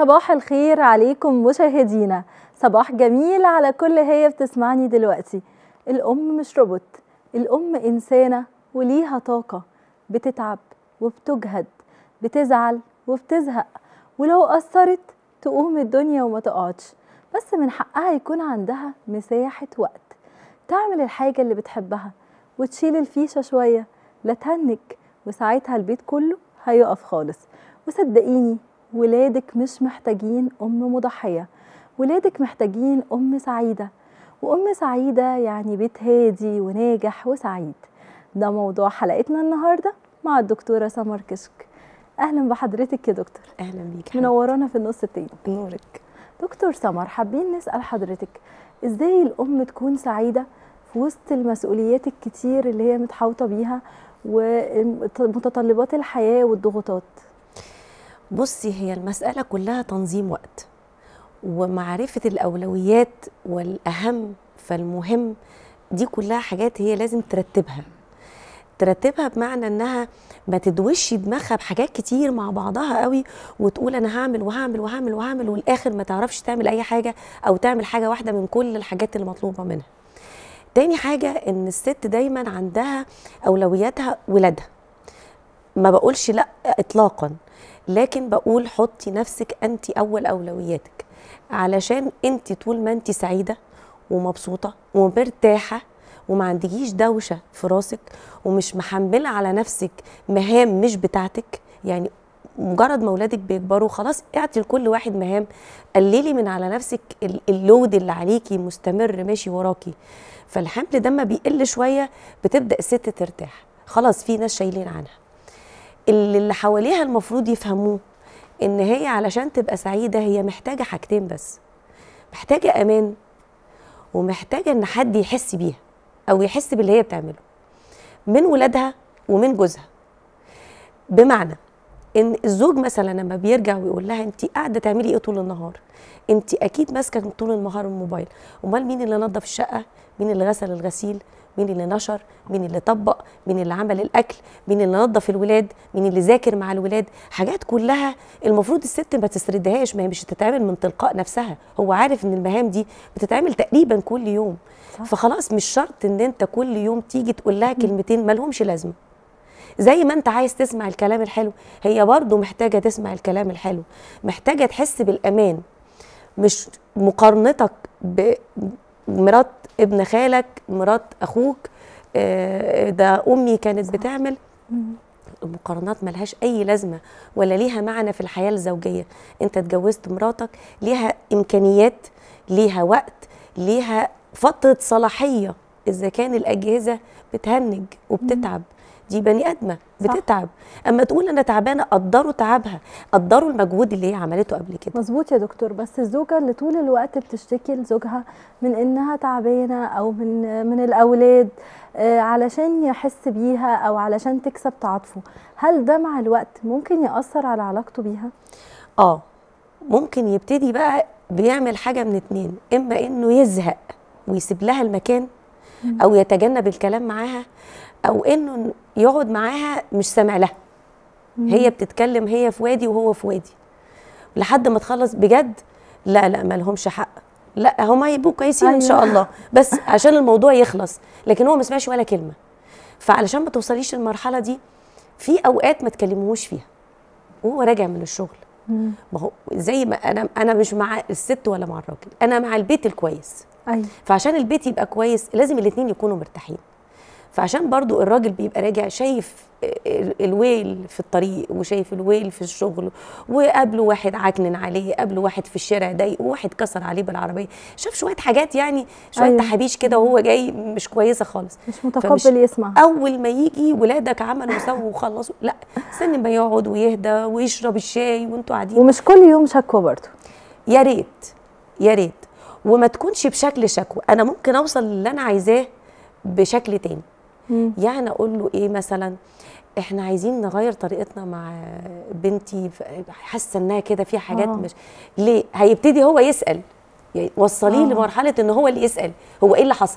صباح الخير عليكم مشاهدينا صباح جميل على كل هي بتسمعني دلوقتي الأم مش روبوت الأم إنسانة وليها طاقة بتتعب وبتجهد بتزعل وبتزهق ولو قصرت تقوم الدنيا وما تقعدش بس من حقها يكون عندها مساحة وقت تعمل الحاجة اللي بتحبها وتشيل الفيشة شوية لا تهنك وساعتها البيت كله هيقف خالص وصدقيني ولادك مش محتاجين أم مضحية ولادك محتاجين أم سعيدة وأم سعيدة يعني بيت هادي وناجح وسعيد ده موضوع حلقتنا النهاردة مع الدكتورة سمر كشك أهلا بحضرتك يا دكتور اهلا بيك حبيبتي. منورانا في النص التاني نورك دكتور سمر حابين نسأل حضرتك ازاي الأم تكون سعيدة في وسط المسؤوليات الكتير اللي هي متحوطة بيها ومتطلبات الحياة والضغوطات بصي هي المسألة كلها تنظيم وقت ومعرفة الأولويات والأهم فالمهم دي كلها حاجات هي لازم ترتبها ترتبها بمعنى انها ما تدوش دماغها بحاجات كتير مع بعضها قوي وتقول انا هعمل وهعمل وهعمل وهعمل والاخر ما تعرفش تعمل اي حاجه او تعمل حاجه واحده من كل الحاجات اللي مطلوبه منها تاني حاجه ان الست دايما عندها اولوياتها ولادها ما بقولش لا اطلاقا لكن بقول حطي نفسك انت اول اولوياتك علشان انت طول ما انت سعيده ومبسوطه ومرتاحه وما عندكيش دوشه في راسك ومش محمله على نفسك مهام مش بتاعتك يعني مجرد ما اولادك بيكبروا خلاص اعطي لكل واحد مهام قللي من على نفسك ال- اللود اللي عليكي مستمر ماشي وراكي فالحمل ده ما بيقل شويه بتبدا الست ترتاح خلاص في ناس شايلين عنها اللي اللي حواليها المفروض يفهموه ان هي علشان تبقى سعيده هي محتاجه حاجتين بس محتاجه امان ومحتاجه ان حد يحس بيها او يحس باللي هي بتعمله من ولادها ومن جوزها بمعنى ان الزوج مثلا لما بيرجع ويقول لها انت قاعده تعملي ايه طول النهار انت اكيد ماسكه طول النهار الموبايل امال مين اللي نظف الشقه مين اللي غسل الغسيل مين اللي نشر مين اللي طبق مين اللي عمل الاكل مين اللي نظف الولاد مين اللي ذاكر مع الولاد حاجات كلها المفروض الست ما تسردهاش ما هي مش هتتعمل من تلقاء نفسها هو عارف ان المهام دي بتتعمل تقريبا كل يوم صح. فخلاص مش شرط ان انت كل يوم تيجي تقول لها كلمتين ما لهمش لازمه زي ما انت عايز تسمع الكلام الحلو هي برضو محتاجه تسمع الكلام الحلو محتاجه تحس بالامان مش مقارنتك بمرات ابن خالك مرات اخوك آه، ده امي كانت بتعمل المقارنات ملهاش اي لازمه ولا ليها معنى في الحياه الزوجيه انت اتجوزت مراتك ليها امكانيات ليها وقت ليها فتره صلاحيه اذا كان الاجهزه بتهنج وبتتعب دي بني ادمه صح. بتتعب اما تقول انا تعبانه قدروا تعبها قدروا المجهود اللي هي عملته قبل كده مظبوط يا دكتور بس الزوجة اللي طول الوقت بتشتكي لزوجها من انها تعبانة او من من الاولاد آه، علشان يحس بيها او علشان تكسب تعاطفه هل ده مع الوقت ممكن يأثر على علاقته بيها؟ اه ممكن يبتدي بقى بيعمل حاجه من اتنين اما انه يزهق ويسيب لها المكان او يتجنب الكلام معاها او انه يقعد معاها مش سامع لها هي بتتكلم هي في وادي وهو في وادي لحد ما تخلص بجد لا لا ما لهمش حق لا هما يبقوا كويسين ان شاء أيوة. الله بس عشان الموضوع يخلص لكن هو ما سمعش ولا كلمه فعلشان ما توصليش المرحله دي في اوقات ما تكلموش فيها وهو راجع من الشغل ما هو زي ما انا انا مش مع الست ولا مع الراجل انا مع البيت الكويس ايوه فعشان البيت يبقى كويس لازم الاتنين يكونوا مرتاحين فعشان برضو الراجل بيبقى راجع شايف ال- الويل في الطريق وشايف الويل في الشغل وقابله واحد عكنن عليه قابله واحد في الشارع ضايقه واحد كسر عليه بالعربيه شاف شويه حاجات يعني شويه أيوة. أيوة. تحابيش كده وهو جاي مش كويسه خالص مش متقبل يسمع اول ما يجي ولادك عملوا وسووا وخلصوا لا استنى ما يقعد ويهدى ويشرب الشاي وانتوا قاعدين ومش كل يوم شكوى برضه يا ريت يا ريت وما تكونش بشكل شكوى انا ممكن اوصل للي انا عايزاه بشكل تاني مم. يعني اقول له ايه مثلا احنا عايزين نغير طريقتنا مع بنتي ف- حاسه انها كده فيها حاجات آه. مش ليه هيبتدي هو يسال يعني وصليه آه. لمرحله ان هو اللي يسال هو ايه اللي حصل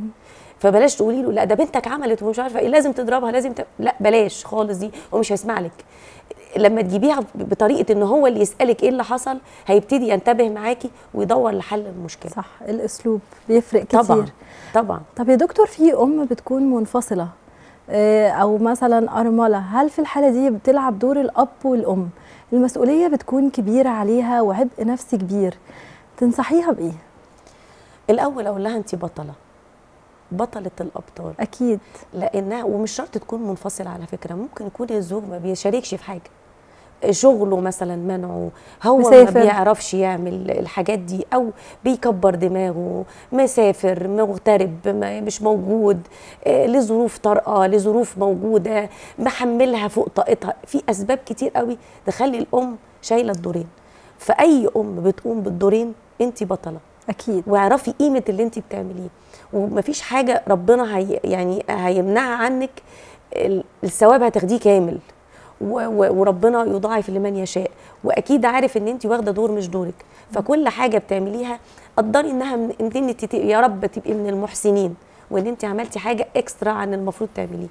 فبلاش تقولي له لا ده بنتك عملت ومش عارفه ايه لازم تضربها لازم ت... لا بلاش خالص دي هو مش هيسمع لك لما تجيبيها بطريقه ان هو اللي يسالك ايه اللي حصل هيبتدي ينتبه معاكي ويدور لحل المشكله صح الاسلوب بيفرق كتير طبعا طبعا طب يا دكتور في ام بتكون منفصله آه، او مثلا ارمله هل في الحاله دي بتلعب دور الاب والام المسؤوليه بتكون كبيره عليها وعبء نفسي كبير تنصحيها بايه الاول اقول لها انت بطله بطله الابطال اكيد لانها ومش شرط تكون منفصله على فكره ممكن يكون الزوج ما بيشاركش في حاجه شغله مثلا منعه هو مسافر. ما بيعرفش يعمل الحاجات دي او بيكبر دماغه مسافر مغترب ما- مش موجود آه، لظروف طارئه لظروف موجوده محملها فوق طاقتها في اسباب كتير قوي تخلي الام شايله الدورين فاي ام بتقوم بالدورين انت بطله اكيد واعرفي قيمه اللي انت بتعمليه ومفيش حاجه ربنا هي يعني هيمنعها عنك ال- الثواب هتاخديه كامل و- و- وربنا يضاعف لمن يشاء واكيد عارف ان انت واخده دور مش دورك فكل حاجه بتعمليها قدري انها من ان انت تبقي- يا رب تبقي من المحسنين وان انت عملتي حاجه اكسترا عن المفروض تعمليه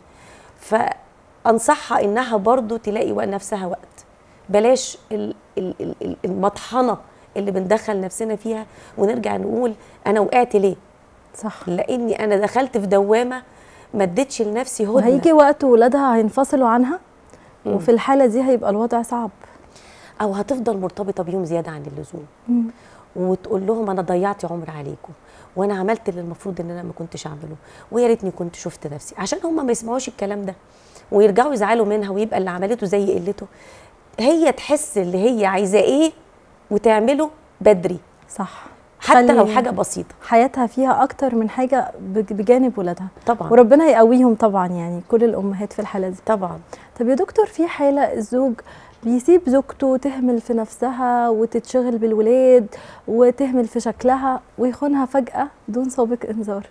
فانصحها انها برضو تلاقي وق- نفسها وقت بلاش ال- ال- ال- ال- المطحنه اللي بندخل نفسنا فيها ونرجع نقول انا وقعت ليه صح لاني انا دخلت في دوامه ما اديتش لنفسي هدنه وهيجي وقت ولادها هينفصلوا عنها مم. وفي الحاله دي هيبقى الوضع صعب او هتفضل مرتبطه بيهم زياده عن اللزوم وتقول لهم انا ضيعت عمر عليكم وانا عملت اللي المفروض ان انا ما كنتش اعمله ويا ريتني كنت شفت نفسي عشان هم ما يسمعوش الكلام ده ويرجعوا يزعلوا منها ويبقى اللي عملته زي قلته هي تحس اللي هي عايزاه ايه وتعمله بدري صح حتى لو خلي حاجه بسيطه حياتها فيها اكتر من حاجه بج- بجانب ولادها طبعا وربنا يقويهم طبعا يعني كل الامهات في الحاله دي طبعا طب يا دكتور في حالة الزوج بيسيب زوجته تهمل في نفسها وتتشغل بالولاد وتهمل في شكلها ويخونها فجأة بدون سابق إنذار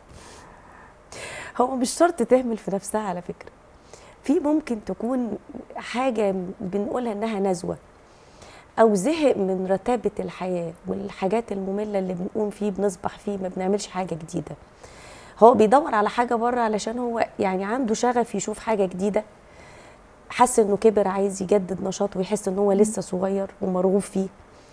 هو مش شرط تهمل في نفسها على فكرة في ممكن تكون حاجة بنقولها إنها نزوة أو زهق من رتابة الحياة والحاجات المملة اللي بنقوم فيه بنصبح فيه ما بنعملش حاجة جديدة هو بيدور على حاجة بره علشان هو يعني عنده شغف يشوف حاجة جديدة حس إنه كبر عايز يجدد نشاط ويحس إن هو لسه صغير ومرغوب فيه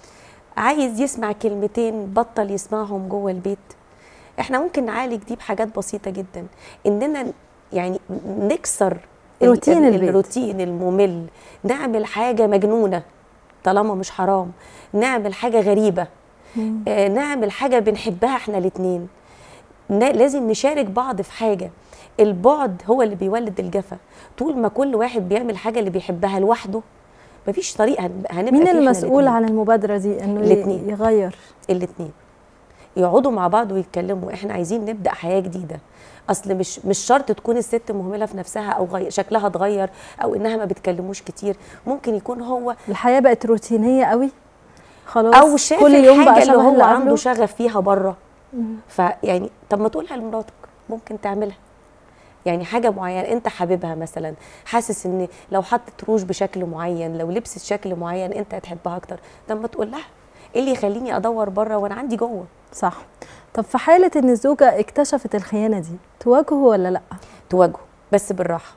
عايز يسمع كلمتين بطل يسمعهم جوه البيت احنا ممكن نعالج دي بحاجات بسيطه جدا اننا يعني نكسر ال- روتين ال- البيت. الروتين الممل نعمل حاجه مجنونه طالما مش حرام نعمل حاجه غريبه آه نعمل حاجه بنحبها احنا الاتنين نا- لازم نشارك بعض في حاجه البعد هو اللي بيولد الجفا طول ما كل واحد بيعمل حاجه اللي بيحبها لوحده مفيش طريقه هن- هنبقى مين فيه إحنا المسؤول الاتنين. عن المبادرة دي إنه ي- الاتنين. يغير الاثنين يقعدوا مع بعض ويتكلموا احنا عايزين نبدا حياه جديده اصل مش مش شرط تكون الست مهمله في نفسها او غي... شكلها اتغير او انها ما بتكلموش كتير ممكن يكون هو الحياة بقت روتينية قوي خلاص او شاف كل يوم الحاجه بقى اللي شبه هو اللي عنده قبله. شغف فيها بره فيعني طب ما تقولها لمراتك ممكن تعملها يعني حاجه معينه انت حاببها مثلا حاسس ان لو حطت روج بشكل معين لو لبست شكل معين انت هتحبها اكتر طب ما تقول لها ايه اللي يخليني ادور بره وانا عندي جوه صح طب في حالة إن الزوجة اكتشفت الخيانة دي تواجهه ولا لأ؟ تواجهه بس بالراحه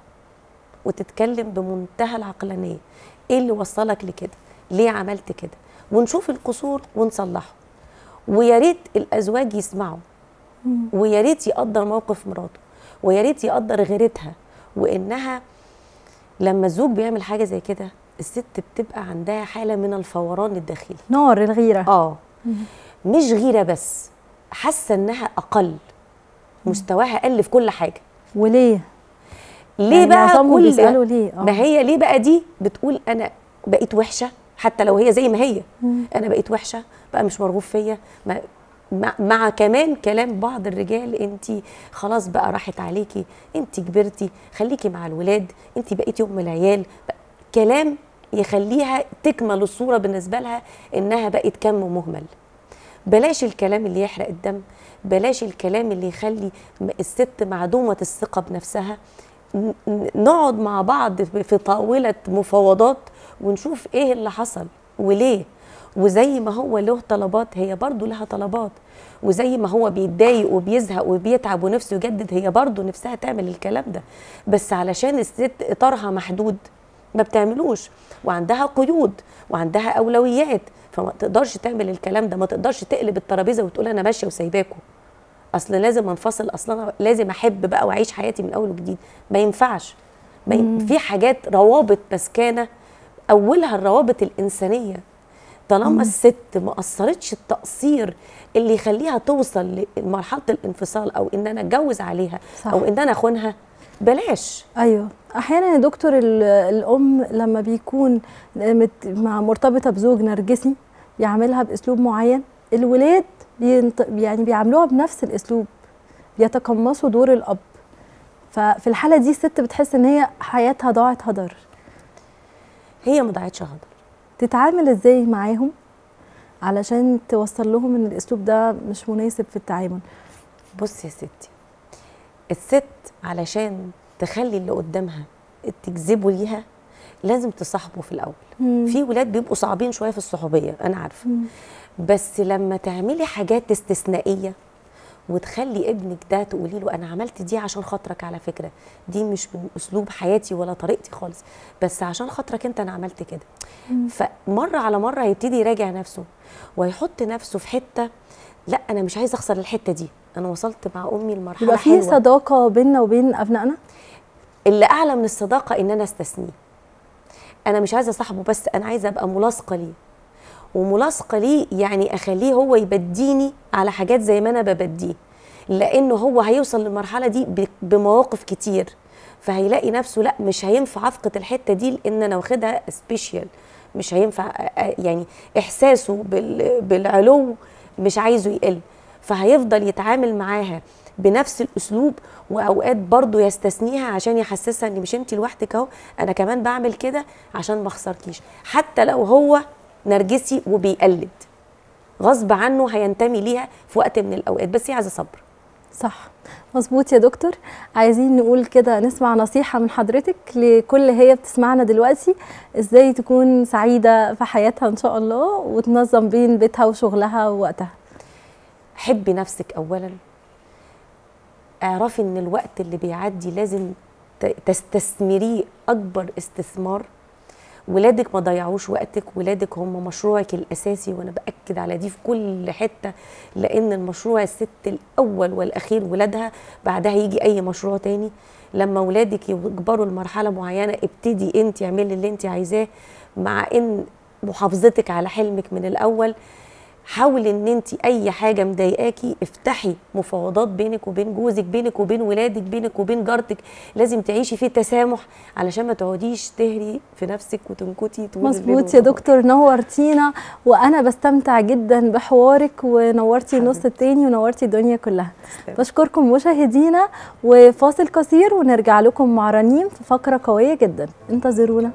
وتتكلم بمنتهى العقلانيه ايه اللي وصلك لكده ليه عملت كده ونشوف القصور ونصلحه ويا ريت الازواج يسمعوا ويا ريت يقدر موقف مراته ويا ريت يقدر غيرتها وانها لما الزوج بيعمل حاجه زي كده الست بتبقى عندها حاله من الفوران الداخلي نار الغيرة اه مش غيره بس حاسه انها اقل مستواها قل في كل حاجه وليه؟ ليه يعني بقى معظمهم كل بيسألوا ليه؟ آه. ما هي ليه بقى دي بتقول انا بقيت وحشه حتى لو هي زي ما هي انا بقيت وحشه بقى مش مرغوب فيا ما- مع, مع كمان كلام بعض الرجال انت خلاص بقى راحت عليكي انت كبرتي خليكي مع الولاد انت بقيتي ام العيال بقى كلام يخليها تكمل الصوره بالنسبه لها انها بقت كم مهمل بلاش الكلام اللي يحرق الدم بلاش الكلام اللي يخلي م- الست معدومة الثقة بنفسها ن- ن- نقعد مع بعض في في طاولة مفاوضات ونشوف ايه اللي حصل وليه وزي ما هو له طلبات هي برضو لها طلبات وزي ما هو بيتضايق وبيزهق وبيتعب ونفسه يجدد هي برضو نفسها تعمل الكلام ده بس علشان الست اطارها محدود ما بتعملوش وعندها قيود وعندها اولويات فما تقدرش تعمل الكلام ده ما تقدرش تقلب الترابيزه وتقول انا ماشيه وسايباكم اصل لازم انفصل اصلا لازم احب بقى واعيش حياتي من اول وجديد ما ينفعش ما ين... في حاجات روابط مسكانه اولها الروابط الانسانيه طالما الست ما قصرتش التقصير اللي يخليها توصل لمرحله الانفصال او ان انا اتجوز عليها صح. او ان انا اخونها بلاش ايوه احيانا يا دكتور ال- الام لما بيكون مت- مع مرتبطه بزوج نرجسي يعملها باسلوب معين الولاد بينط... يعني بيعاملوها بنفس الاسلوب بيتقمصوا دور الاب ففي الحاله دي الست بتحس ان هي حياتها ضاعت هدر هي ما ضاعتش هدر تتعامل ازاي معاهم علشان توصل لهم ان الاسلوب ده مش مناسب في التعامل بص يا ستي الست علشان تخلي اللي قدامها تجذبه ليها لازم تصاحبه في الاول مم. في ولاد بيبقوا صعبين شويه في الصحوبيه انا عارفه مم. بس لما تعملي حاجات استثنائيه وتخلي ابنك ده تقولي له انا عملت دي عشان خاطرك على فكره دي مش من اسلوب حياتي ولا طريقتي خالص بس عشان خاطرك انت انا عملت كده فمره على مره هيبتدي يراجع نفسه ويحط نفسه في حته لا انا مش عايز اخسر الحته دي انا وصلت مع امي لمرحله يبقى في حلوه صداقه بيننا وبين ابنائنا اللي اعلى من الصداقه ان انا استثنيه انا مش عايزه اصاحبه بس انا عايزه ابقى ملاصقه ليه وملاصقه ليه يعني اخليه هو يبديني على حاجات زي ما انا ببديه لانه هو هيوصل للمرحله دي ب- بمواقف كتير فهيلاقي نفسه لا مش هينفع افقد الحته دي لان انا واخدها سبيشال مش هينفع أ- أ- يعني احساسه بال- بالعلو مش عايزه يقل فهيفضل يتعامل معاها بنفس الاسلوب واوقات برضه يستثنيها عشان يحسسها ان مش انت لوحدك اهو انا كمان بعمل كده عشان ما اخسركيش حتى لو هو نرجسي وبيقلد غصب عنه هينتمي ليها في وقت من الاوقات بس هي عايزه صبر صح مظبوط يا دكتور عايزين نقول كده نسمع نصيحة من حضرتك لكل هي بتسمعنا دلوقتي ازاي تكون سعيدة في حياتها ان شاء الله وتنظم بين بيتها وشغلها ووقتها حبي نفسك اولا اعرفي ان الوقت اللي بيعدي لازم ت- تستثمريه اكبر استثمار ولادك ما ضيعوش وقتك ولادك هم مشروعك الاساسي وانا باكد على دي في كل حته لان المشروع الست الاول والاخير ولادها بعدها يجي اي مشروع تاني لما ولادك يكبروا لمرحله معينه ابتدي انت اعملي اللي انت عايزاه مع ان محافظتك على حلمك من الاول حاولي ان انت اي حاجه مضايقاكي افتحي مفاوضات بينك وبين جوزك بينك وبين ولادك بينك وبين جارتك لازم تعيشي فيه تسامح علشان ما تقعديش تهري في نفسك وتنكتي طول الليل مظبوط يا والنهار. دكتور نورتينا وانا بستمتع جدا بحوارك ونورتي النص حبيبتي. التاني ونورتي الدنيا كلها تسلمي. بشكركم مشاهدينا وفاصل قصير ونرجع لكم مع رنيم في فقرة قوية جدا انتظرونا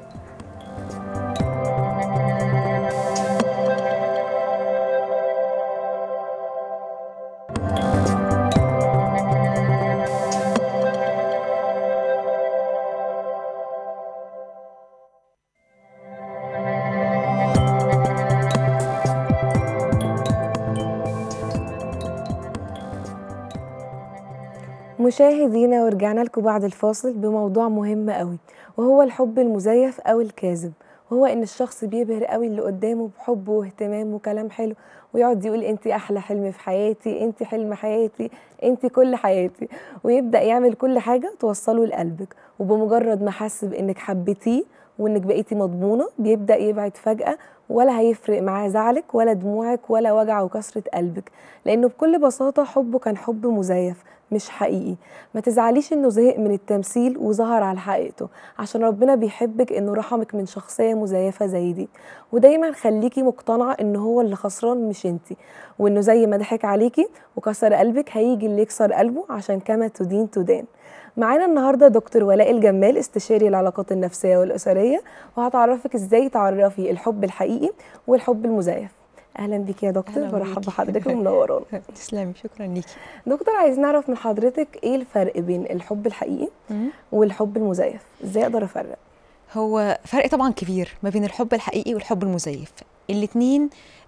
مشاهدينا ورجعنا لكم بعد الفاصل بموضوع مهم قوي وهو الحب المزيف او الكاذب وهو ان الشخص بيبهر قوي اللي قدامه بحبه واهتمامه وكلام حلو ويقعد يقول انت احلى حلم في حياتي انت حلم حياتي انت كل حياتي ويبدا يعمل كل حاجه توصله لقلبك وبمجرد ما حس بانك حبيتيه وانك بقيتي مضمونه بيبدا يبعد فجاه ولا هيفرق معاه زعلك ولا دموعك ولا وجع وكسره قلبك لانه بكل بساطه حبه كان حب مزيف مش حقيقي ما تزعليش انه زهق من التمثيل وظهر على حقيقته عشان ربنا بيحبك انه رحمك من شخصيه مزيفه زي دي ودايما خليكي مقتنعه ان هو اللي خسران مش انتي وانه زي ما ضحك عليكي وكسر قلبك هيجي اللي يكسر قلبه عشان كما تدين تدان معانا النهارده دكتور ولاء الجمال استشاري العلاقات النفسيه والاسريه وهتعرفك ازاي تعرفي الحب الحقيقي والحب المزيف اهلا بيك يا دكتور أهلاً برحب بيكي. بحضرتك ومنورانا تسلمي شكرا ليكي دكتور عايز نعرف من حضرتك ايه الفرق بين الحب الحقيقي والحب المزيف ازاي اقدر افرق هو فرق طبعا كبير ما بين الحب الحقيقي والحب المزيف الاتنين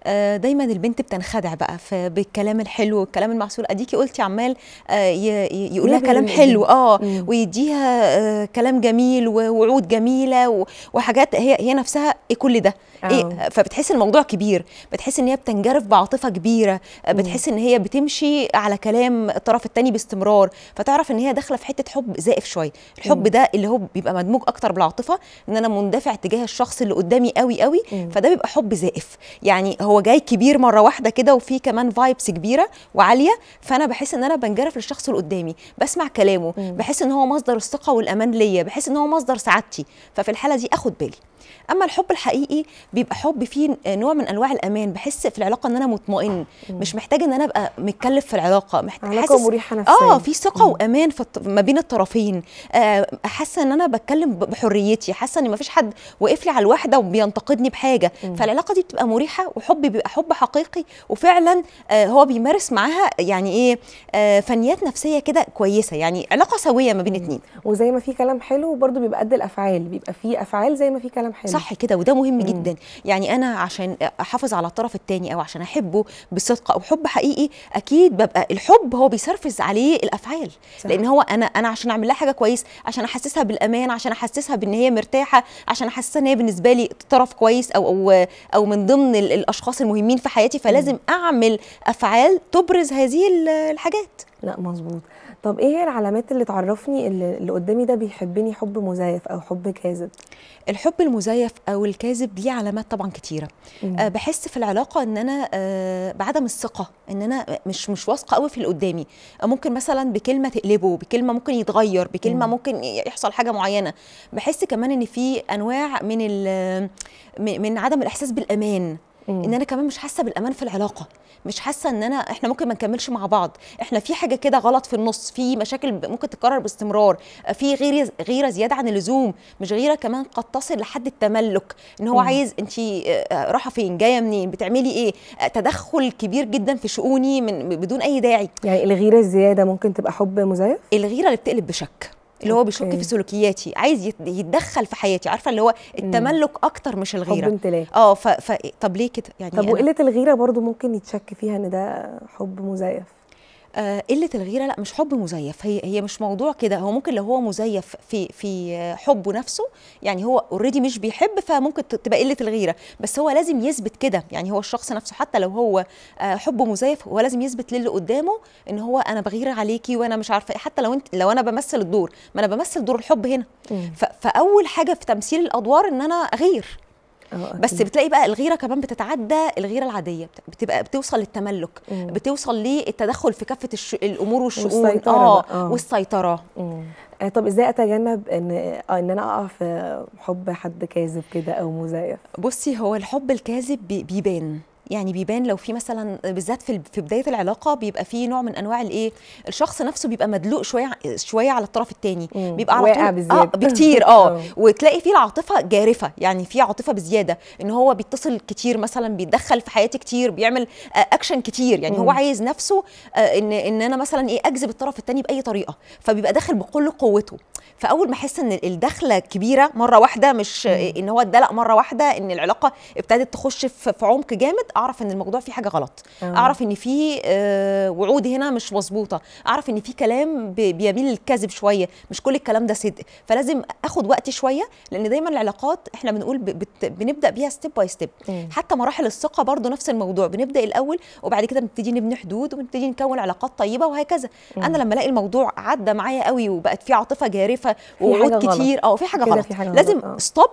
آه، دايما البنت بتنخدع بقى في بالكلام الحلو والكلام المعسول اديكي قلتي عمال آه، ي- ي- يقول لها يبهر كلام اللي حلو اه مم. ويديها آه، كلام جميل ووعود جميله و- وحاجات هي هي نفسها ايه كل ده آه. ايه فبتحس الموضوع كبير بتحس ان هي بتنجرف بعاطفه كبيره آه، بتحس ان هي بتمشي على كلام الطرف الثاني باستمرار فتعرف ان هي داخله في حته حب زائف شويه الحب ده اللي هو بيبقى مدموج اكتر بالعاطفه ان انا مندفع تجاه الشخص اللي قدامي قوي قوي مم. فده بيبقى حب زائف يعني هو جاي كبير مره واحده كده وفي كمان فايبس كبيره وعاليه فانا بحس ان انا بنجرف للشخص اللي قدامي بسمع كلامه مم. بحس ان هو مصدر الثقه والامان ليا بحس ان هو مصدر سعادتي ففي الحاله دي اخد بالي اما الحب الحقيقي بيبقى حب فيه نوع من انواع الامان بحس في العلاقه ان انا مطمئن مش محتاج ان انا ابقى متكلف في العلاقه محتاج علاقه مريحه نفسيا اه في ثقه وامان في الط- ما بين الطرفين آه، حاسه ان انا بتكلم ب- بحريتي حاسه ان مفيش حد واقف لي على الواحده وبينتقدني بحاجه فالعلاقه دي بتبقى مريحه وحب بيبقى حب حقيقي وفعلا آه، هو بيمارس معاها يعني ايه آه، فنيات نفسيه كده كويسه يعني علاقه سويه ما بين اتنين وزي ما في كلام حلو برضه بيبقى قد الافعال بيبقى في افعال زي ما في كلام حلو صح كده وده مهم جدا يعني انا عشان احافظ على الطرف الثاني او عشان احبه بصدق او حب حقيقي اكيد ببقى الحب هو بيسرفز عليه الافعال صح. لان هو انا انا عشان اعمل لها حاجه كويس عشان احسسها بالامان عشان احسسها بان هي مرتاحه عشان احسسها ان هي بالنسبه لي طرف كويس او او او من ضمن ال- الاشخاص المهمين في حياتي فلازم اعمل افعال تبرز هذه ال- الحاجات لا مظبوط طب ايه هي العلامات اللي تعرفني اللي اللي قدامي ده بيحبني حب مزيف او حب كاذب الحب المزيف او الكاذب ليه علامات طبعا كتيره مم. أه بحس في العلاقه ان انا أه بعدم الثقه ان انا مش مش واثقه قوي في اللي قدامي أه ممكن مثلا بكلمه تقلبه بكلمه ممكن يتغير بكلمه مم. ممكن يحصل حاجه معينه بحس كمان ان في انواع من ال- م- من عدم الاحساس بالامان مم. ان انا كمان مش حاسه بالامان في العلاقه مش حاسه ان انا احنا ممكن ما نكملش مع بعض احنا في حاجه كده غلط في النص في مشاكل ب- ممكن تتكرر باستمرار في غيره غيره زياده عن اللزوم مش غيره كمان قد تصل لحد التملك ان هو مم. عايز انت رايحه فين جايه منين بتعملي ايه آه، تدخل كبير جدا في شؤوني من بدون اي داعي يعني الغيره الزياده ممكن تبقى حب مزيف الغيره اللي بتقلب بشك اللي هو بيشك أوكي. في سلوكياتي عايز يت- يتدخل في حياتي عارفه اللي هو التملك اكتر مش حب الغيره امتلاك اه ف... ف... طب ليه كده يعني طب أنا- وقله الغيره برضو ممكن يتشك فيها ان ده حب مزيف آه، قله الغيره لا مش حب مزيف هي هي مش موضوع كده هو ممكن لو هو مزيف في في آه، حبه نفسه يعني هو اوريدي مش بيحب فممكن ت- تبقى قله الغيره بس هو لازم يثبت كده يعني هو الشخص نفسه حتى لو هو آه، حبه مزيف هو لازم يثبت للي قدامه ان هو انا بغير عليكي وانا مش عارفه إيه. حتى لو انت لو انا بمثل الدور ما انا بمثل دور الحب هنا مم. ف- فاول حاجه في تمثيل الادوار ان انا اغير اه بس أكيد. بتلاقي بقى الغيره كمان بتتعدى الغيره العاديه بت- بتبقى بتوصل للتملك مم. بتوصل للتدخل في كافه الش... الامور والشؤون والسيطرة اه بقى، آه. والسيطره مم. آه، طب ازاي اتجنب ان اه ان انا اقع في حب حد كاذب كده او مزيف بصي هو الحب الكاذب بي- بيبان يعني بيبان لو في مثلا بالذات في في بدايه العلاقه بيبقى في نوع من انواع الايه الشخص نفسه بيبقى مدلوق شويه ع- شويه على الطرف الثاني مم. بيبقى على واقع طول بزيادة. اه بكتير اه آه. وتلاقي فيه العاطفه جارفه يعني في عاطفه بزياده ان هو بيتصل كتير مثلا بيتدخل في حياتي كتير بيعمل آه اكشن كتير يعني هو مم. عايز نفسه آه ان ان انا مثلا ايه اجذب الطرف الثاني باي طريقه فبيبقى داخل بكل قوته فاول ما احس ان الدخله كبيره مره واحده مش آه، ان هو اتدلق مره واحده ان العلاقه ابتدت تخش في في عمق جامد اعرف ان الموضوع فيه حاجه غلط آه. اعرف ان في آه، وعود هنا مش مظبوطه اعرف ان في كلام بي- بيميل للكذب شويه مش كل الكلام ده صدق فلازم اخد وقتي شويه لان دايما العلاقات احنا بنقول ب- بت- بنبدا بيها ستيب باي ستيب مم. حتى مراحل الثقه برضو نفس الموضوع بنبدا الاول وبعد كده بنبتدي نبني حدود وبنبتدي نكون علاقات طيبه وهكذا انا لما الاقي الموضوع عدى معايا قوي وبقت في عاطفه جارفه ووعود حاجة غلط. كتير اه في حاجه كده غلط في حاجة غلط، لازم آه. ستوب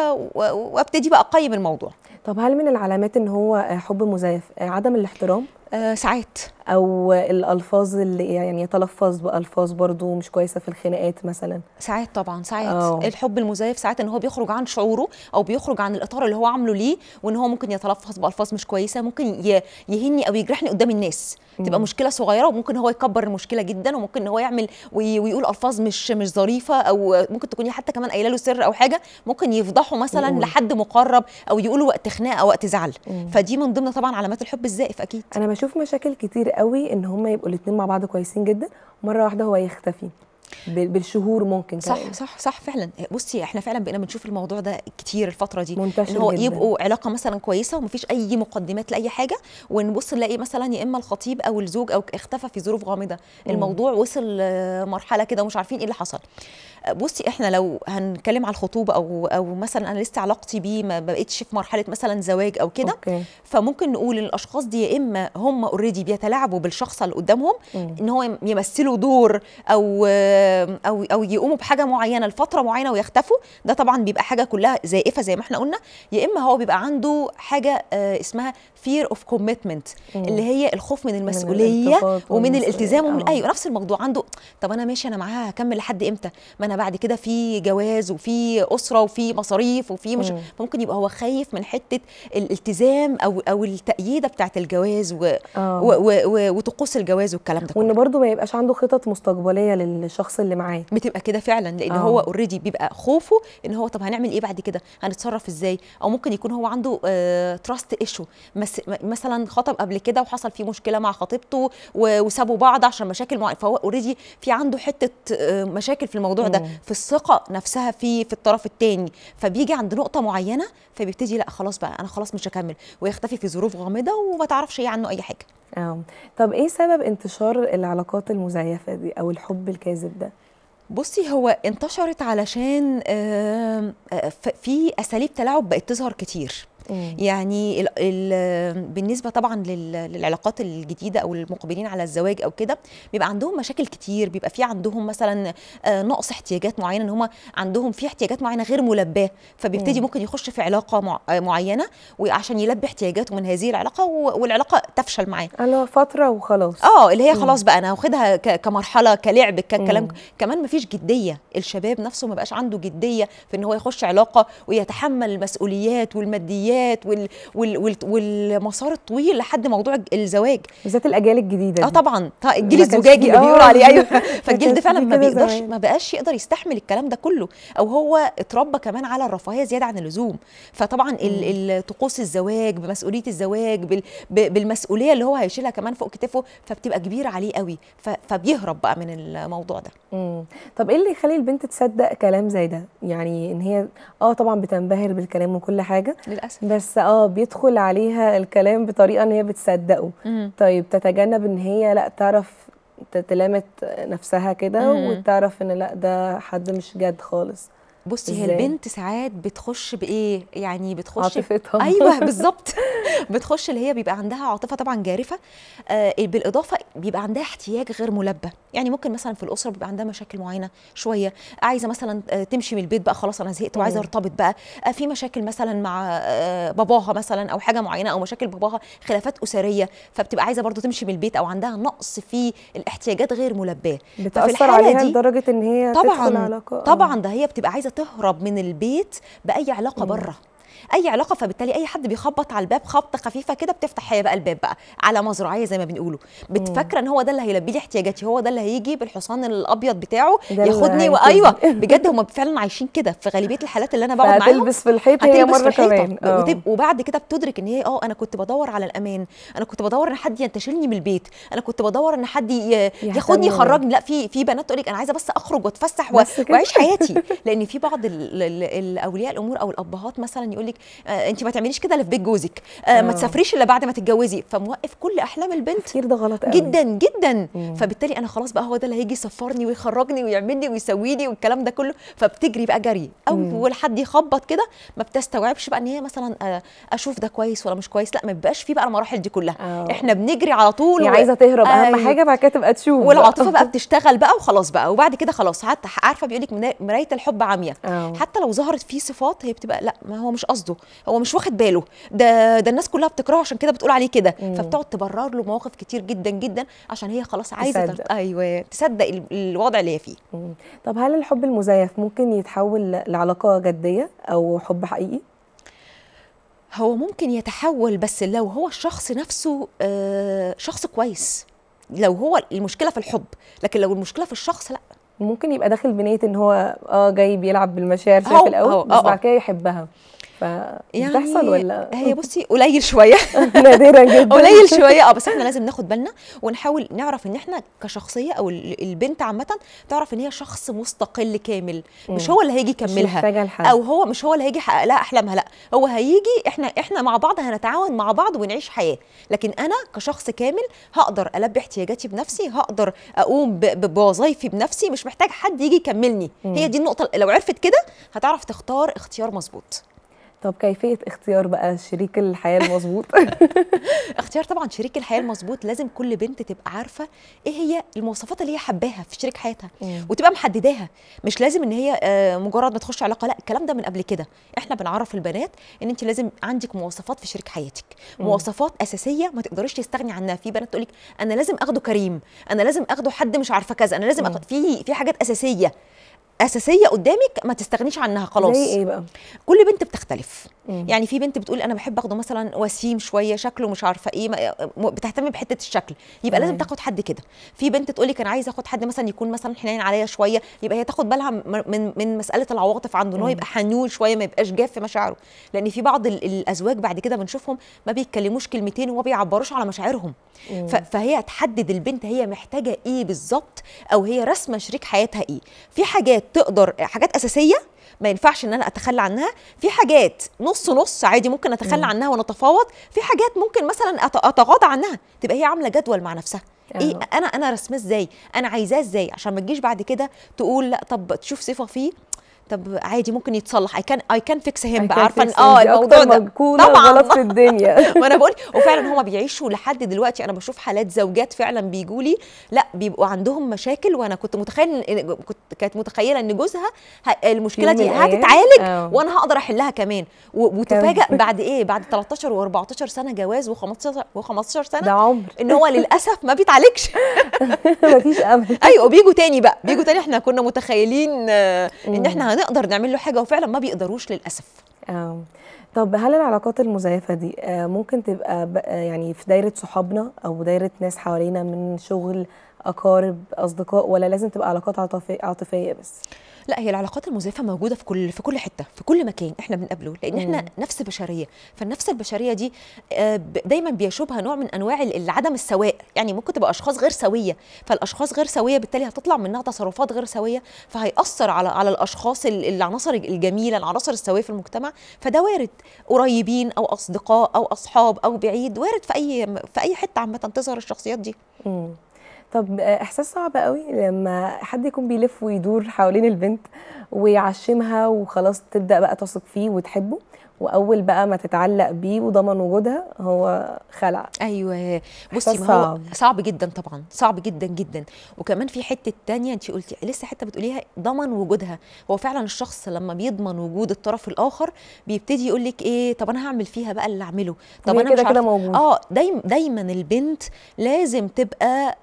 وابتدي بقى اقيم الموضوع طب هل من العلامات ان هو آه، حب مزيف آه، عدم الاحترام آه ساعات او الالفاظ اللي يعني يتلفظ بالفاظ برضو مش كويسه في الخناقات مثلا ساعات طبعا ساعات آه. أوه. الحب المزيف ساعات ان هو بيخرج عن شعوره او بيخرج عن الاطار اللي هو عامله ليه وان هو ممكن يتلفظ بالفاظ مش كويسه ممكن ي- يهني او يجرحني قدام الناس تبقى مشكله صغيره وممكن هو يكبر المشكله جدا وممكن ان هو يعمل وي- ويقول الفاظ مش مش ظريفه او ممكن تكوني حتى كمان قايله له سر او حاجه ممكن يفضحه مثلا يقول. لحد مقرب او يقولوا وقت خناقه او وقت زعل فدي من ضمن طبعا علامات الحب الزائف اكيد انا بشوف مشاكل كتير قوي ان هما يبقوا الاتنين مع بعض كويسين جدا مره واحده هو يختفي ب- بالشهور ممكن صح كمان. صح صح فعلا بصي احنا فعلا بقينا بنشوف الموضوع ده كتير الفتره دي منتشر ان هو جداً. يبقوا علاقه مثلا كويسه ومفيش اي مقدمات لاي حاجه ونبص نلاقي مثلا يا اما الخطيب او الزوج او اختفى في ظروف غامضه الموضوع وصل آه، مرحله كده ومش عارفين ايه اللي حصل آه، بصي احنا لو هنتكلم على الخطوبه او او مثلا انا لسه علاقتي بيه ما بقتش في مرحله مثلا زواج او كده اوكي فممكن نقول ان الاشخاص دي يا اما هم اوريدي بيتلاعبوا بالشخص اللي قدامهم مم. ان هو يمثلوا دور او او او يقوموا بحاجه معينه لفتره معينه ويختفوا ده طبعا بيبقى حاجه كلها زائفه زي ما احنا قلنا يا اما هو بيبقى عنده حاجه آه، اسمها fear of commitment اللي هي الخوف من المسؤوليه الارتباط ومن والمسؤولية. الالتزام ومن آه. ايوه نفس الموضوع عنده طب انا ماشي انا معاها هكمل لحد امتى ما انا بعد كده في جواز وفي اسره وفي مصاريف وفي مش مم. ممكن يبقى هو خايف من حته الالتزام او او التأييده بتاعه الجواز و آه. و و و وطقوس الجواز والكلام ده كله وان برضو ما يبقاش عنده خطط مستقبليه للشخص اللي معاه بتبقى كده فعلا لان آه. هو اوريدي بيبقى خوفه ان هو طب هنعمل ايه بعد كده هنتصرف ازاي او ممكن يكون هو عنده تراست ايشو مثلا خطب قبل كده وحصل فيه مشكله مع خطيبته و- وسابوا بعض عشان مشاكل معينه فهو اوريدي في عنده حته آه، مشاكل في الموضوع ده مم. في الثقه نفسها في في الطرف الثاني فبيجي عند نقطه معينه فبيبتدي لا خلاص بقى انا خلاص مش هكمل ويختفي في ظروف غامضه وما تعرفش ايه عنه اي حاجه اه طب ايه سبب انتشار العلاقات المزيفه دي او الحب الكاذب ده بصي هو انتشرت علشان آم، آه، ف- في اساليب تلاعب بقت تظهر كتير مم. يعني ال ال بالنسبه طبعا لل- للعلاقات الجديده او المقبلين على الزواج او كده بيبقى عندهم مشاكل كتير بيبقى في عندهم مثلا آه، نقص احتياجات معينه ان هم عندهم في احتياجات معينه غير ملباه فبيبتدي مم. ممكن يخش في علاقه مع آه، معينه وعشان يلبي احتياجاته من هذه العلاقه و- والعلاقه تفشل معاه اللي هو فتره وخلاص اه اللي هي خلاص بقى انا واخدها ك- كمرحله كلعب ككلام مم. كمان مفيش جديه الشباب نفسه ما بقاش عنده جديه في ان هو يخش علاقه ويتحمل المسؤوليات والماديات وال وال وال والمسار الطويل لحد موضوع الج- الزواج بالذات الاجيال الجديده اه دي. طبعا طا- الجيل ما كانش الزجاجي فيه- اللي آه. بيقولوا عليه ايوه ما فالجيل ده كانش فعلا فيه ما كده بيقدرش زمان. ما بقاش يقدر يستحمل الكلام ده كله او هو اتربى كمان على الرفاهيه زياده عن اللزوم فطبعا ال- ال- طقوس الزواج بمسؤوليه الزواج بال ب- بالمسؤوليه اللي هو هيشيلها كمان فوق كتفه فبتبقى كبيره عليه قوي ف- فبيهرب بقى من الموضوع ده مم. طب ايه اللي يخلي البنت تصدق كلام زي ده يعني ان هي اه طبعا بتنبهر بالكلام وكل حاجه للاسف بس اه بيدخل عليها الكلام بطريقه ان هي بتصدقه مم. طيب تتجنب ان هي لا تعرف ت- تلامت نفسها كده مم. وتعرف ان لا ده حد مش جد خالص بصي هي إزاي؟ البنت ساعات بتخش بايه يعني بتخش عاطفتها ايوه بالظبط بتخش اللي هي بيبقى عندها عاطفه طبعا جارفه آه بالاضافه بيبقى عندها احتياج غير ملبى يعني ممكن مثلا في الاسره بيبقى عندها مشاكل معينه شويه عايزه مثلا آه تمشي من البيت بقى خلاص انا زهقت وعايزه مم. ارتبط بقى آه في مشاكل مثلا مع آه باباها مثلا او حاجه معينه او مشاكل باباها خلافات اسريه فبتبقى عايزه برضو تمشي من البيت او عندها نقص في الاحتياجات غير ملباه بتاثر الحالة عليها دي- لدرجه ان هي تدخل طبعا علاقه آه. طبعا ده هي بتبقى عايزه تهرب من البيت باي علاقه بره اي علاقه فبالتالي اي حد بيخبط على الباب خبطه خفيفه كده بتفتح هي بقى الباب بقى على مزرعيه زي ما بنقوله بتفكر ان هو ده اللي هيلبي لي احتياجاتي هو ده اللي هيجي بالحصان الابيض بتاعه ده اللي ياخدني هينقذني. وايوه بجد هم فعلا عايشين كده في غالبيه الحالات اللي انا بقعد معاهم فهتلبس في الحيط هي هتلبس في مره الحيطة. كمان آه. وتب- وبعد كده بتدرك ان هي اه انا كنت بدور على الامان انا كنت بدور ان حد ينتشلني من البيت انا كنت بدور ان حد ي- ياخدني بيا. يخرجني لا في في بنات تقول لك انا عايزه بس اخرج واتفسح و- بس كده. واعيش حياتي لان في بعض ال- ال- الاولياء الامور او الابهات مثلا يقول لك آه انت ما تعمليش كده الا في بيت جوزك آه ما آه. تسافريش الا بعد ما تتجوزي فموقف كل احلام البنت التفكير ده غلط قوي جدا جدا مم. فبالتالي انا خلاص بقى هو ده اللي هيجي يسفرني ويخرجني ويعملني ويسويني والكلام ده كله فبتجري بقى جري اول حد يخبط كده ما بتستوعبش بقى ان هي مثلا آه، اشوف ده كويس ولا مش كويس لا ما بيبقاش في بقى المراحل دي كلها آه. احنا بنجري على طول هي و- عايزه تهرب اهم أيوة. حاجه بعد كده تبقى تشوف والعاطفه بقى بتشتغل بقى وخلاص بقى وبعد كده خلاص حتى عارفه بيقول لك مرايه الحب عمياء آه. حتى لو ظهرت فيه صفات هي بتبقى لا ما هو مش قصده هو مش واخد باله ده ده الناس كلها بتكرهه عشان كده بتقول عليه كده فبتقعد تبرر له مواقف كتير جدا جدا عشان هي خلاص عايزه تصدق. ترت... ايوه تصدق ال- الوضع اللي هي فيه مم. طب هل الحب المزيف ممكن يتحول ل- لعلاقه جديه او حب حقيقي هو ممكن يتحول بس لو هو الشخص نفسه آه، شخص كويس لو هو المشكله في الحب لكن لو المشكله في الشخص لا ممكن يبقى داخل بنيه ان هو اه جاي بيلعب بالمشاعر هو- شايف الاول هو- بس آه، بعد آه. كده يحبها فبتحصل ولا هي بصي قليل شويه نادرا جدا قليل شويه اه بس احنا لازم ناخد بالنا ونحاول نعرف ان احنا كشخصيه او ال- البنت عامه تعرف ان هي شخص مستقل كامل مش مم. هو اللي هيجي مش يكملها محتاجه لحد او هو مش هو اللي هيجي يحقق لها احلامها لا هو هيجي احنا احنا مع بعض هنتعاون مع بعض ونعيش حياه لكن انا كشخص كامل هقدر البي احتياجاتي بنفسي هقدر اقوم ب- ب- بوظايفي بنفسي مش محتاج حد يجي يكملني هي دي النقطه لو عرفت كده هتعرف تختار اختيار مظبوط طب كيفيه اختيار بقى شريك الحياه المظبوط اختيار طبعا شريك الحياه المظبوط لازم كل بنت تبقى عارفه ايه هي المواصفات اللي هي حباها في شريك حياتها مم. وتبقى محدداها مش لازم ان هي آه، مجرد ما تخش علاقه لا الكلام ده من قبل كده احنا بنعرف البنات ان انت لازم عندك مواصفات في شريك حياتك مواصفات اساسيه ما تقدريش تستغني عنها في بنات تقول لك انا لازم اخده كريم انا لازم اخده حد مش عارفه كذا انا لازم أخد في في حاجات اساسيه اساسيه قدامك ما تستغنيش عنها خلاص زي ايه بقى كل بنت بتختلف مم. يعني في بنت بتقول انا بحب اخده مثلا وسيم شويه شكله مش عارفه ايه ما- م- بتهتم بحته الشكل يبقى لازم تمام. تاخد حد كده في بنت تقول لك انا عايزه اخد حد مثلا يكون مثلا حنين عليا شويه يبقى هي تاخد بالها م- من من مساله العواطف عنده ان هو مم. يبقى حنون شويه ما يبقاش جاف في مشاعره لان في بعض ال- الازواج بعد كده بنشوفهم ما بيتكلموش كلمتين وما بيعبروش على مشاعرهم مم. ف- فهي تحدد البنت هي محتاجه ايه بالظبط او هي رسمه شريك حياتها ايه في حاجات تقدر حاجات اساسيه ما ينفعش ان انا اتخلى عنها في حاجات نص نص عادي ممكن اتخلى عنها ونتفاوض في حاجات ممكن مثلا أت- اتغاضى عنها تبقى هي عامله جدول مع نفسها ايه آه. انا انا رسمه ازاي انا عايزاه ازاي عشان ما تجيش بعد كده تقول لا طب تشوف صفه فيه طب عادي ممكن يتصلح اي كان اي كان فيكس هيم بقى عارفه إن- اه الموضوع ده مجهولة طبعاً. غلط في الدنيا ما انا بقول وفعلا هما بيعيشوا لحد دلوقتي انا بشوف حالات زوجات فعلا بيجوا لي لا بيبقوا عندهم مشاكل وانا كنت متخيل إن- كنت كانت متخيله ان جوزها ه- المشكله يوم دي من الأيام. هتتعالج آه. وانا هقدر احلها كمان و- وتفاجئ كمان. بعد ايه بعد 13 و14 سنه جواز و15 و15 ده سنه عمر ان هو للاسف ما بيتعالجش مفيش امل ايوه وبيجوا تاني بقى بيجوا تاني احنا كنا متخيلين آه، ان مم. احنا هنقدر نعمل له حاجه وفعلا ما بيقدروش للاسف آه. طب هل العلاقات المزيفة دي آه، ممكن تبقى ب- آه، يعني في دايرة صحابنا أو دايرة ناس حوالينا من شغل أقارب أصدقاء ولا لازم تبقى علاقات عاطفية عاطفية بس؟ لا هي العلاقات المزيفه موجوده في كل في كل حته في كل مكان احنا بنقابله لان احنا مم. نفس بشريه فالنفس البشريه دي آه، ب- دايما بيشوبها نوع من انواع ال- عدم السواء يعني ممكن تبقى اشخاص غير سويه فالاشخاص غير سويه بالتالي هتطلع منها تصرفات غير سويه فهيأثر على على الاشخاص ال- العناصر الجميله العناصر السويه في المجتمع فده وارد قريبين او اصدقاء او اصحاب او بعيد وارد في اي في اي حته عامه تظهر الشخصيات دي مم. طب آه، إحساس صعب قوي لما حد يكون بيلف ويدور حوالين البنت ويعشمها وخلاص تبدأ بقى تثق فيه وتحبه وأول بقى ما تتعلق بيه وضمن وجودها هو خلع ايوه بصي إحساس ما هو صعب. صعب جدا طبعا صعب جدا جدا وكمان في حته تانية انت قلتي لسه حته بتقوليها ضمن وجودها هو فعلا الشخص لما بيضمن وجود الطرف الاخر بيبتدي يقول لك ايه طب انا هعمل فيها بقى اللي اعمله طب وهي انا كده مش كده عارفة- موجودة. اه دايما دايما البنت لازم تبقى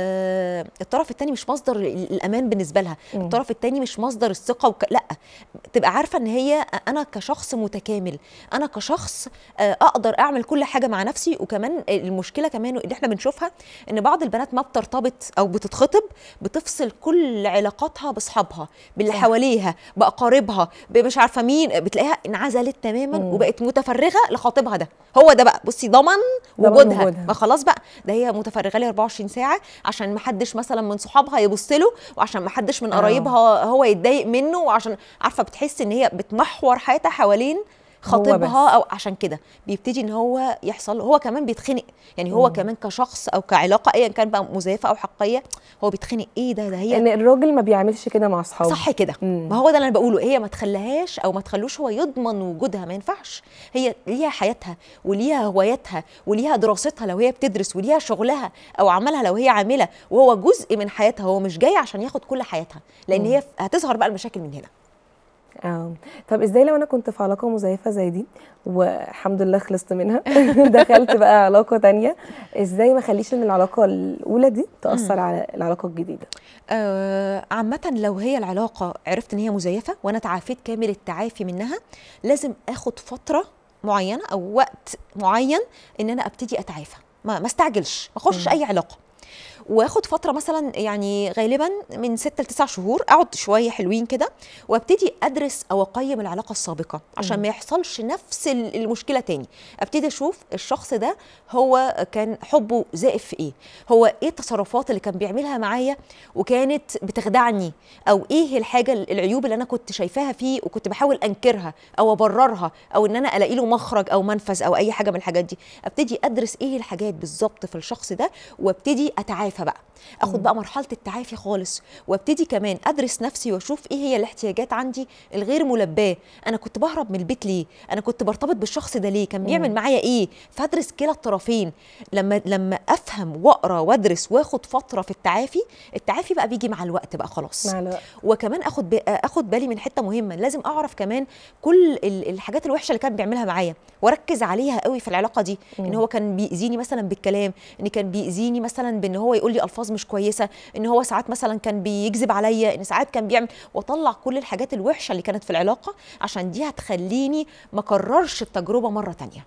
آه الطرف التاني مش مصدر ال- الامان بالنسبه لها مم. الطرف التاني مش مصدر الثقه وك... لا تبقى عارفه ان هي انا كشخص متكامل انا كشخص آه، اقدر اعمل كل حاجه مع نفسي وكمان المشكله كمان اللي احنا بنشوفها ان بعض البنات ما بترتبط او بتتخطب بتفصل كل علاقاتها باصحابها باللي صح. حواليها باقاربها مش عارفه مين بتلاقيها انعزلت تماما مم. وبقت متفرغه لخاطبها ده هو ده بقى بصي ضمن ضمن وجودها وجودها. ما خلاص بقى ده هي متفرغه لي 24 ساعه عشان ما حدش مثلا من صحابها يبص له وعشان ما حدش من آه. قرايبها هو يتضايق منه وعشان عارفه بتحس ان هي بتمحور حياتها حوالين خطيبها بس. او عشان كده بيبتدي ان هو يحصل هو كمان بيتخنق يعني هو مم. كمان كشخص او كعلاقه ايا كان بقى مزيفه او حقيقيه هو بيتخنق ايه ده ده هي ان الراجل ما بيعملش كده مع اصحابه صح كده مم. ما هو ده اللي انا بقوله هي ما تخليهاش او ما تخلوش هو يضمن وجودها ما ينفعش هي ليها حياتها وليها هواياتها وليها دراستها لو هي بتدرس وليها شغلها او عملها لو هي عامله وهو جزء من حياتها هو مش جاي عشان ياخد كل حياتها لان هي هتظهر بقى المشاكل من هنا اه طب ازاي لو انا كنت في علاقه مزيفه زي دي والحمد لله خلصت منها دخلت بقى علاقه تانية ازاي ما اخليش ان العلاقه الاولى دي تاثر على العلاقه الجديده آه عامة لو هي العلاقة عرفت ان هي مزيفة وانا تعافيت كامل التعافي منها لازم اخد فترة معينة او وقت معين ان انا ابتدي اتعافى ما ما استعجلش ما اخشش اي علاقة واخد فتره مثلا يعني غالبا من 6 ل 9 شهور اقعد شويه حلوين كده وابتدي ادرس او اقيم العلاقه السابقه عشان ما يحصلش نفس ال- المشكله تاني ابتدي اشوف الشخص ده هو كان حبه زائف في ايه هو ايه التصرفات اللي كان بيعملها معايا وكانت بتخدعني او ايه الحاجه العيوب اللي انا كنت شايفاها فيه وكنت بحاول انكرها او ابررها او ان انا الاقي له مخرج او منفذ او اي حاجه من الحاجات دي ابتدي ادرس ايه الحاجات بالظبط في الشخص ده وابتدي اتعافى بقى اخد بقى مرحله التعافي خالص وابتدي كمان ادرس نفسي واشوف ايه هي الاحتياجات عندي الغير ملباه انا كنت بهرب من البيت ليه انا كنت برتبط بالشخص ده ليه كان بيعمل معايا ايه فادرس كلا الطرفين لما لما افهم واقرا وادرس واخد فتره في التعافي التعافي بقى بيجي مع الوقت بقى خلاص مع الوقت وكمان اخد ب... اخد بالي من حته مهمه لازم اعرف كمان كل ال- الحاجات الوحشه اللي كان بيعملها معايا واركز عليها قوي في العلاقه دي ان هو كان بيأذيني مثلا بالكلام ان كان بيأذيني مثلا بان هو يقول لي الفاظ مش كويسه ان هو ساعات مثلا كان بيكذب عليا ان ساعات كان بيعمل واطلع كل الحاجات الوحشه اللي كانت في العلاقه عشان دي هتخليني ما اكررش التجربه مره تانية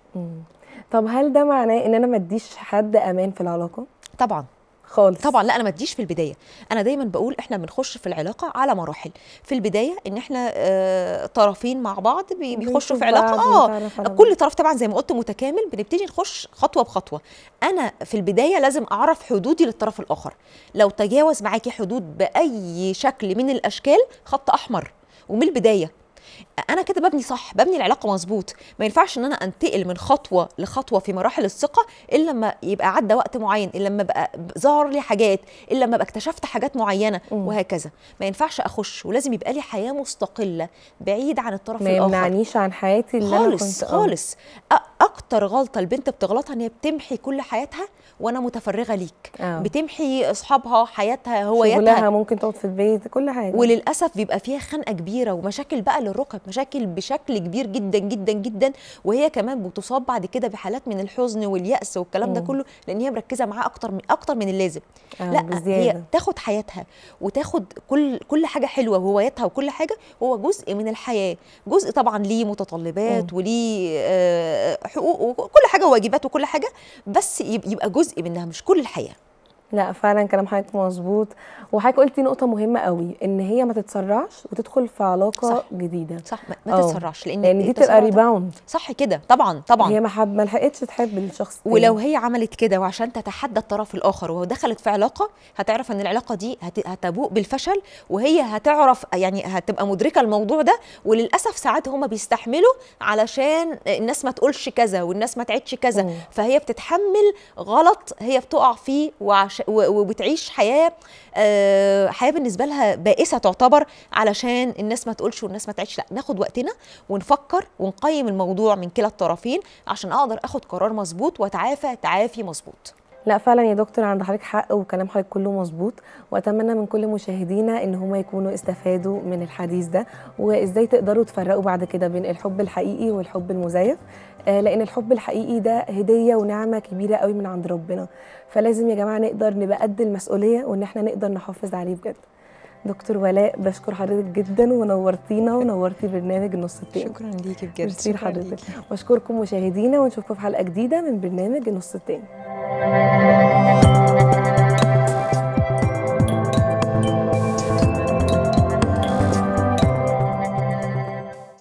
طب هل ده معناه ان انا ما اديش حد امان في العلاقه طبعا خالص طبعا لا انا ما اديش في البدايه انا دايما بقول احنا بنخش في العلاقه على مراحل في البدايه ان احنا آه طرفين مع بعض بي- بيخشوا بنشوف في علاقه بعض اه ونتعرف على كل طرف طبعا زي ما قلت متكامل بنبتدي نخش خطوه بخطوه انا في البدايه لازم اعرف حدودي للطرف الاخر لو تجاوز معاكي حدود باي شكل من الاشكال خط احمر ومن البدايه انا كده ببني صح ببني العلاقه مظبوط ما ينفعش ان انا انتقل من خطوه لخطوه في مراحل الثقه الا لما يبقى عدى وقت معين الا لما بقى ظهر لي حاجات الا لما بقى اكتشفت حاجات معينه وهكذا ما ينفعش اخش ولازم يبقى لي حياه مستقله بعيد عن الطرف ما الاخر يمنعنيش عن حياتي اللي انا خالص كنت آه. خالص أ- اكتر غلطه البنت بتغلطها ان هي بتمحي كل حياتها وانا متفرغه ليك آه. بتمحي اصحابها حياتها شغلها هواياتها ممكن تقعد في البيت كل حاجه وللاسف بيبقى فيها خنقه كبيره ومشاكل بقى للركب مشاكل بشكل كبير جدا جدا جدا وهي كمان بتصاب بعد كده بحالات من الحزن واليأس والكلام ده مم. كله لان هي مركزه معاه اكتر من اكتر من اللازم آه، لا بزيادة. هي تاخد حياتها وتاخد كل كل حاجه حلوه وهواياتها وكل حاجه هو جزء من الحياه جزء طبعا ليه متطلبات وليه آه، حقوق وكل حاجه وواجبات وكل حاجه بس يب- يبقى جزء منها مش كل الحياه لا فعلا كلام حضرتك مظبوط وحضرتك قلتي نقطه مهمه قوي ان هي ما تتسرعش وتدخل في علاقه صح. جديده صح ما, ما آه. تتسرعش لان لان دي التسرع بتبقى ده- ريباوند صح كده طبعا طبعا هي ما حب ما لحقتش تحب الشخص التاني. ولو هي عملت كده وعشان تتحدى الطرف الاخر ودخلت في علاقه هتعرف ان العلاقه دي هت- هتبوء بالفشل وهي هتعرف يعني هتبقى مدركه الموضوع ده وللاسف ساعات هما بيستحملوا علشان الناس ما تقولش كذا والناس ما تعيدش كذا مم. فهي بتتحمل غلط هي بتقع فيه وعش... و- وبتعيش حياه آه، حياه بالنسبه لها بائسه تعتبر علشان الناس ما تقولش والناس ما تعيش لا ناخد وقتنا ونفكر ونقيم الموضوع من كلا الطرفين عشان اقدر اخد قرار مظبوط واتعافى تعافي مظبوط لا فعلا يا دكتور عند حضرتك حق وكلام حضرتك كله مظبوط واتمنى من كل مشاهدينا ان هم يكونوا استفادوا من الحديث ده وازاي تقدروا تفرقوا بعد كده بين الحب الحقيقي والحب المزيف آه، لان الحب الحقيقي ده هديه ونعمه كبيره قوي من عند ربنا فلازم يا جماعه نقدر نبقى قد المسؤوليه وان احنا نقدر نحافظ عليه بجد دكتور ولاء بشكر حضرتك جدا ونورتينا ونورتي برنامج النص التاني شكرا ليكي بجد ميرسي شكراً لحضرتك ليكي. واشكركم مشاهدينا ونشوفكم في حلقه جديده من برنامج النص التاني